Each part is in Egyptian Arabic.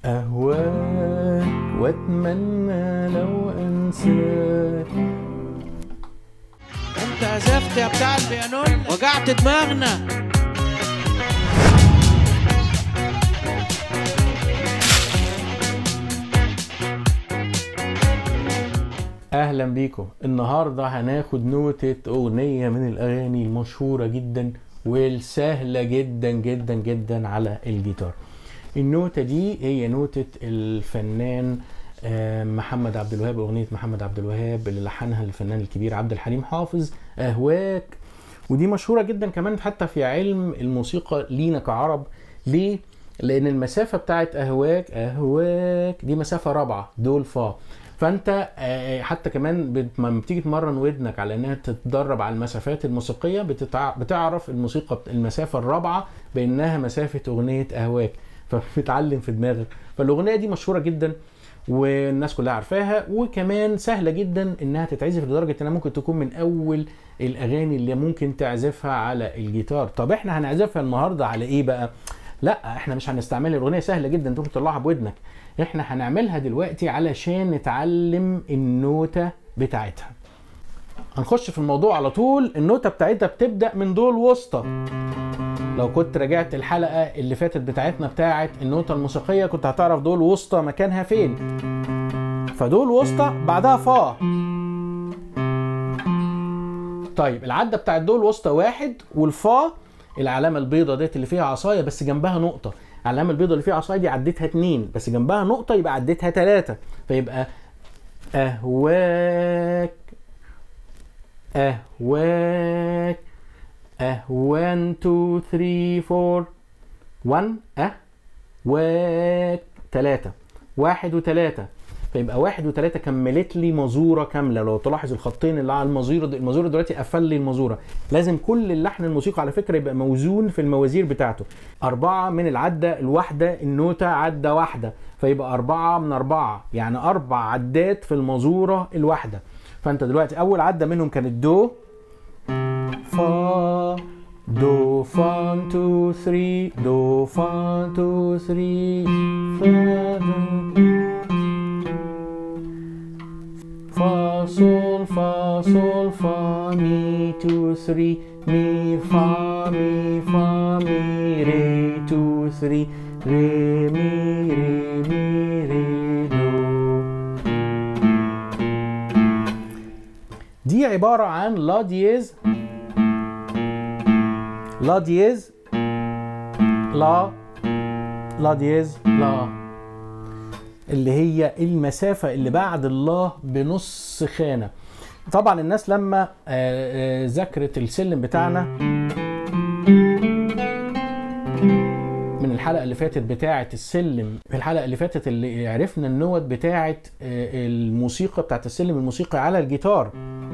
أهواك وأتمنى لو أنساك انت عزفت يا بتاع البيانون وجعت دماغنا اهلا بيكم النهارده هناخد نوتة اغنية من الاغاني المشهورة جدا والسهلة جدا جدا جدا على الجيتار النوتة دي هي نوتة الفنان آه، محمد عبد الوهاب اغنية محمد عبد الوهاب اللي لحنها الفنان الكبير عبد الحليم حافظ اهواك ودي مشهورة جدا كمان حتى في علم الموسيقى لينا كعرب ليه؟ لان المسافة بتاعت اهواك اهواك دي مسافة رابعة دول فا فانت آه، حتى كمان بت- لما بتيجي تمرن ودنك على انها تتدرب على المسافات الموسيقيه بتتع... بتعرف الموسيقى بت- المسافه الرابعه بانها مسافه اغنيه اهواك فبتعلم في دماغك فالاغنيه دي مشهوره جدا والناس كلها عارفاها وكمان سهله جدا انها تتعزف لدرجه انها ممكن تكون من اول الاغاني اللي ممكن تعزفها على الجيتار طب احنا هنعزفها النهارده على ايه بقى لا احنا مش هنستعملها الاغنيه سهله جدا انت ممكن تطلعها بودنك احنا هنعملها دلوقتي علشان نتعلم النوتة بتاعتها هنخش في الموضوع على طول النوتة بتاعتها بتبدأ من دول وسطى لو كنت راجعت الحلقة اللي فاتت بتاعتنا بتاعت النوتة الموسيقية كنت هتعرف دول وسطى مكانها فين فدول وسطى بعدها فا طيب العدة بتاعت دول وسطى واحد والفا العلامة البيضة ديت اللي فيها عصاية بس جنبها نقطة العلامة البيضة اللي فيها عصاية دي عديتها اتنين بس جنبها نقطة يبقى عديتها تلاتة فيبقى أهواك أهواك أه 1 2 3 4 1 أه واك تلاتة واحد وتلاتة فيبقى واحد وتلاتة كملت لي مزورة كاملة لو تلاحظ الخطين اللي على المزورة دي المزورة دلوقتي قفل لي المزورة لازم كل اللحن الموسيقى على فكرة يبقى موزون في الموازير بتاعته أربعة من العدة الواحدة النوتة عدة واحدة فيبقى أربعة من أربعة يعني أربع عدات في المزورة الواحدة فأنت دلوقتي أول عدة منهم كانت دو فا دو فا 2 3 دو فا 2 3 فا فا صول فا صول فا مي 2 3 مي فا مي فا مي ري 2 3 ري مي ري مي ري دو دي عبارة عن لا دييز لا دييز لا لا دييز لا اللي هي المسافة اللي بعد الله بنص خانة طبعا الناس لما آه، آه، ذاكرت السلم بتاعنا من الحلقة اللي فاتت بتاعة السلم في الحلقة اللي فاتت اللي عرفنا النوت بتاعة آه، الموسيقى بتاعة السلم الموسيقي على الجيتار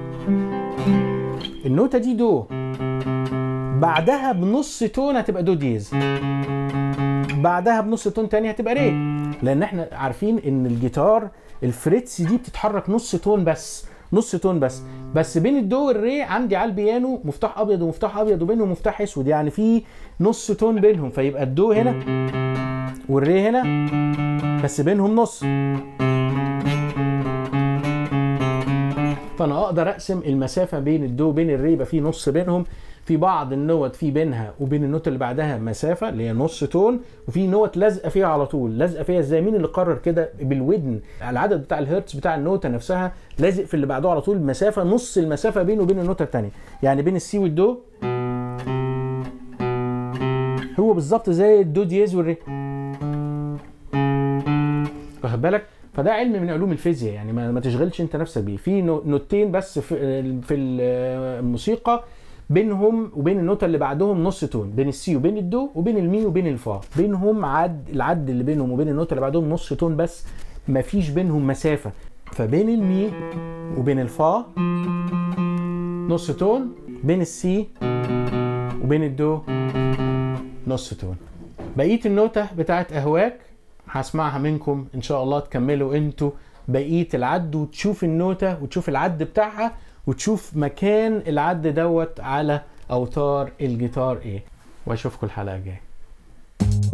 النوتة دي دو بعدها بنص تون هتبقى دو ديز بعدها بنص تون تاني هتبقى ري لان احنا عارفين ان الجيتار الفريتس دي بتتحرك نص تون بس نص تون بس بس بين الدو والري عندي على البيانو مفتاح ابيض ومفتاح ابيض وبينهم مفتاح اسود يعني في نص تون بينهم فيبقى الدو هنا والري هنا بس بينهم نص فانا اقدر اقسم المسافه بين الدو وبين الري يبقى في نص بينهم في بعض النوت في بينها وبين النوت اللي بعدها مسافه اللي هي نص تون وفي نوت لازقه فيها على طول لازقه فيها ازاي مين اللي قرر كده بالودن العدد بتاع الهرتز بتاع النوته نفسها لازق في اللي بعده على طول مسافه نص المسافه بينه وبين النوته الثانيه يعني بين السي والدو هو بالظبط زي الدو دييز والري واخد بالك فده علم من علوم الفيزياء يعني ما, ما تشغلش انت نفسك بيه في نو- نوتين بس في في الموسيقى بينهم وبين النوتة اللي بعدهم نص تون بين السي وبين الدو وبين المي وبين الفا بينهم عد العد اللي بينهم وبين النوتة اللي بعدهم نص تون بس مفيش بينهم مسافة فبين المي وبين الفا نص تون بين السي وبين الدو نص تون بقيه النوتة بتاعت اهواك هسمعها منكم ان شاء الله تكملوا انتوا بقيه العد وتشوف النوتة وتشوف العد بتاعها وتشوف مكان العد دوت على اوتار الجيتار ايه واشوفكم الحلقه الجايه